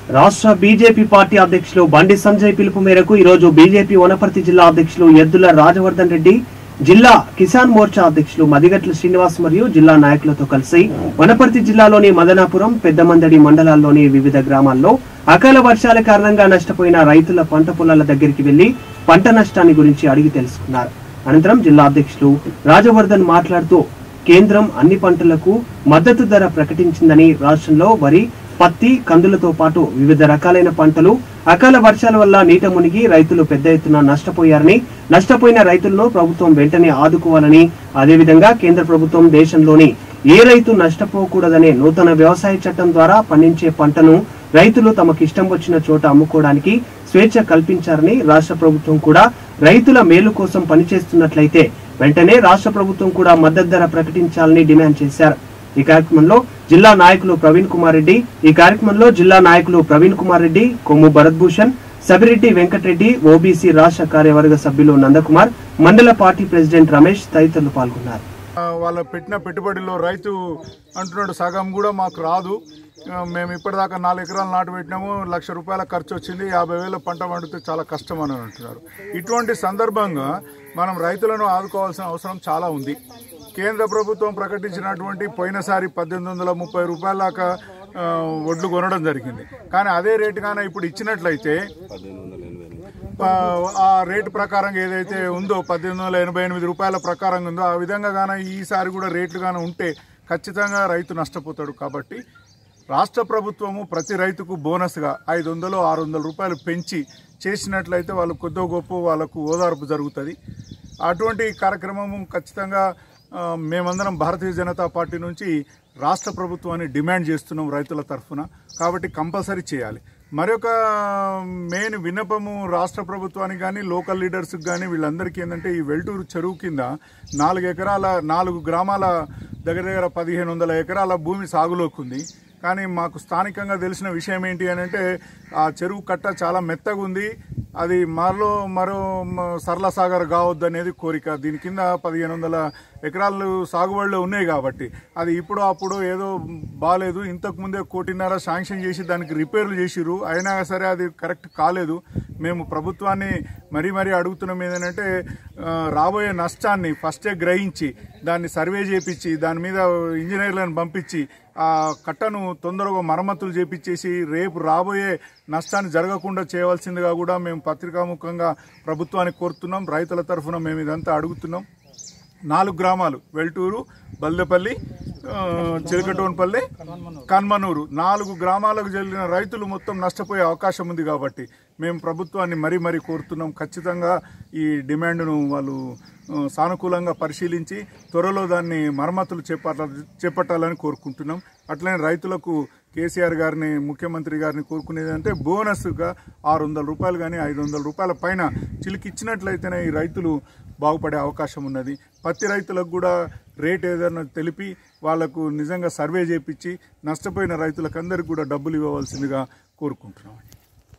రాష్ట్ర BJP party అధ్యక్షులు బండి సంజయ్ పిలుపు మేరకు ఈరోజు బీజేపీ వనపర్తి జిల్లా అధ్యక్షులు ఎద్దుల రాజవర్ధన్ రెడ్డి జిల్లా కిసాన్ మోర్చా అధ్యక్షులు మదిగట్ల శ్రీనివాస్ మరియు జిల్లా నాయకులతో కలిసి వనపర్తి జిల్లాలోని మదనాపురం పెద్దమందడి మండలాల్లోని వివిధ గ్రామాల్లో అకాల వర్షాల కారణంగా నష్టపోయిన రైతుల పంట పొలాల దగ్గరికి వెళ్లి పంట నష్టాన్ని గురించి అడిగి తెలుసుకున్నారు అనంతరం జిల్లా అధ్యక్షులు రాజవర్ధన్ మాట్లాడుతూ కేంద్రం అన్ని పంటలకు మద్దతు ధర ప్రకటించిందని రాష్ట్రంలో వరి పత్తి కందులతో పాటు వివిధ రకాలైన పంటలు అకాల వర్షాల వల్ల నీట మునిగి రైతులు పెద్ద ఎత్తున నష్టపోయారని నష్టపోయిన రైతులను ప్రభుత్వం వెంటనే ఆదుకోవాలని అదేవిధంగా కేంద్ర ప్రభుత్వం దేశంలోని ఏ రైతు నష్టపోకూడదనే నూతన వ్యవసాయ చట్టం ద్వారా పండించే పంటను రైతులు తమకిష్టం వచ్చిన చోట అమ్ముకోవడానికి స్వేచ్ఛ కల్పించారని రాష్ట్ర ప్రభుత్వం కూడా రైతుల మేలు కోసం పనిచేస్తున్నట్లయితే వెంటనే రాష్ట్ర ప్రభుత్వం కూడా మద్దతు ధర ప్రకటించాలని డిమాండ్ చేశారు ఈ కార్యక్రమంలో జిల్లా నాయకులు ప్రవీణ్ కుమార్ రెడ్డి ఈ కార్యక్రమంలో జిల్లా నాయకులు ప్రవీణ్ కుమార్ రెడ్డి కొమ్ము భరత్ భూషణ్ సబిరెడ్డి వెంకటరెడ్డి ఓబీసీ రాష్ట్ర కార్యవర్గ సభ్యులు నందకుమార్ మండల పార్టీ ప్రెసిడెంట్ రమేష్ తదితరులు పాల్గొన్నారు ఆ, వాళ్ళ పెట్టిన పెట్టుబడిలో రైతు అంటున్నాడు సగం కూడా మాకు రాదు ఆ, మేము ఇప్పటిదాకా నాలుగు ఎకరాలు నాటు పెట్టినాము లక్ష రూపాయల ఖర్చు వచ్చింది యాభై వేల పంట పండితే చాలా కష్టం అని అంటున్నారు ఇటువంటి సందర్భంగా మనం రైతులను ఆదుకోవాల్సిన అవసరం చాలా ఉంది కేంద్ర ప్రభుత్వం ప్రకటించినటువంటి పోయినసారి పద్దెనిమిది వందల ముప్పై రూపాయల దాకా ఆ, వడ్లు కొనడం జరిగింది కానీ అదే రేటు కానీ ఇప్పుడు ఇచ్చినట్లయితే ఆ, ఆ రేటు ప్రకారం ఏదైతే ఉందో పద్దెనిమిది వందల ఎనభై ఎనిమిది రూపాయల ప్రకారం ఉందో ఆ విధంగా గాన ఈసారి కూడా రేట్లు గాన ఉంటే ఖచ్చితంగా రైతు నష్టపోతాడు కాబట్టి రాష్ట్ర ప్రభుత్వము ప్రతి రైతుకు బోనస్గా ఐదు వందలు ఆరు వందల రూపాయలు పెంచి చేసినట్లయితే వాళ్ళు కొద్దో గొప్ప వాళ్ళకు ఓదార్పు జరుగుతుంది అటువంటి కార్యక్రమము ఖచ్చితంగా ఆ, మేమందరం భారతీయ జనతా పార్టీ నుంచి రాష్ట్ర ప్రభుత్వాన్ని డిమాండ్ చేస్తున్నాం రైతుల తరఫున కాబట్టి కంపల్సరీ చేయాలి మరొక మెయిన్ విన్నపము రాష్ట్ర ప్రభుత్వానికి కానీ లోకల్ లీడర్స్కి కానీ వీళ్ళందరికీ ఏంటంటే ఈ వెల్టూరు చెరువు కింద నాలుగు ఎకరాల నాలుగు గ్రామాల దగ్గర దగ్గర పదిహేను వందల ఎకరాల భూమి సాగులోకి ఉంది కానీ మాకు స్థానికంగా తెలిసిన విషయం ఏంటి అని అంటే ఆ చెరువు కట్ట చాలా మెత్తగా ఉంది అది మరో మరో మ- సరళ సాగర్ కావద్దు అనేది కోరిక దీని కింద పదిహేను వందల ఎకరాలు సాగుబడిలో ఉన్నాయి కాబట్టి అది ఇప్పుడు అప్పుడు ఏదో బాగాలేదు ఇంతకు ముందే కోటిన్నర శాంక్షన్ చేసి దానికి రిపేర్లు చేసిరు అయినా సరే అది కరెక్ట్ కాలేదు మేము ప్రభుత్వాన్ని మరీ మరీ అడుగుతున్నాం ఏంటంటే ఆ, రాబోయే నష్టాన్ని ఫస్టే గ్రహించి దాన్ని సర్వే చేపించి దాని మీద ఇంజనీర్లను పంపించి ఆ కట్టను తొందరగా మరమ్మతులు చేపించేసి రేపు రాబోయే నష్టాన్ని జరగకుండా చేయవలసిందిగా కూడా మేము పత్రికాముఖంగా ప్రభుత్వానికి కోరుతున్నాం రైతుల తరఫున మేము ఇదంతా అడుగుతున్నాం నాలుగు గ్రామాలు వెల్టూరు బల్దెపల్లి ఆ, చిలకటోన్పల్లి కన్మనూరు నాలుగు గ్రామాలకు జరిగిన రైతులు మొత్తం నష్టపోయే అవకాశం ఉంది కాబట్టి మేము ప్రభుత్వాన్ని మరీ మరీ కోరుతున్నాం ఖచ్చితంగా ఈ డిమాండ్ను వాళ్ళు ఆ, సానుకూలంగా పరిశీలించి త్వరలో దాన్ని మరమ్మతులు చేపట్ట చేపట్టాలని కోరుకుంటున్నాం అట్లనే రైతులకు కేసీఆర్ గారిని ముఖ్యమంత్రి గారిని కోరుకునేది అంటే బోనస్గా ఆరు వందల రూపాయలు కానీ ఐదు వందల రూపాయల పైన చిలికిచ్చినట్లయితేనే ఈ రైతులు బాగుపడే అవకాశం ఉన్నది పత్తి రైతులకు కూడా రేట్ ఏదైనా తెలిపి వాళ్లకు నిజంగా సర్వే చేపించి నష్టపోయిన రైతులకు అందరికీ కూడా డబ్బులు ఇవ్వవలసిందిగా కోరుకుంటున్నాం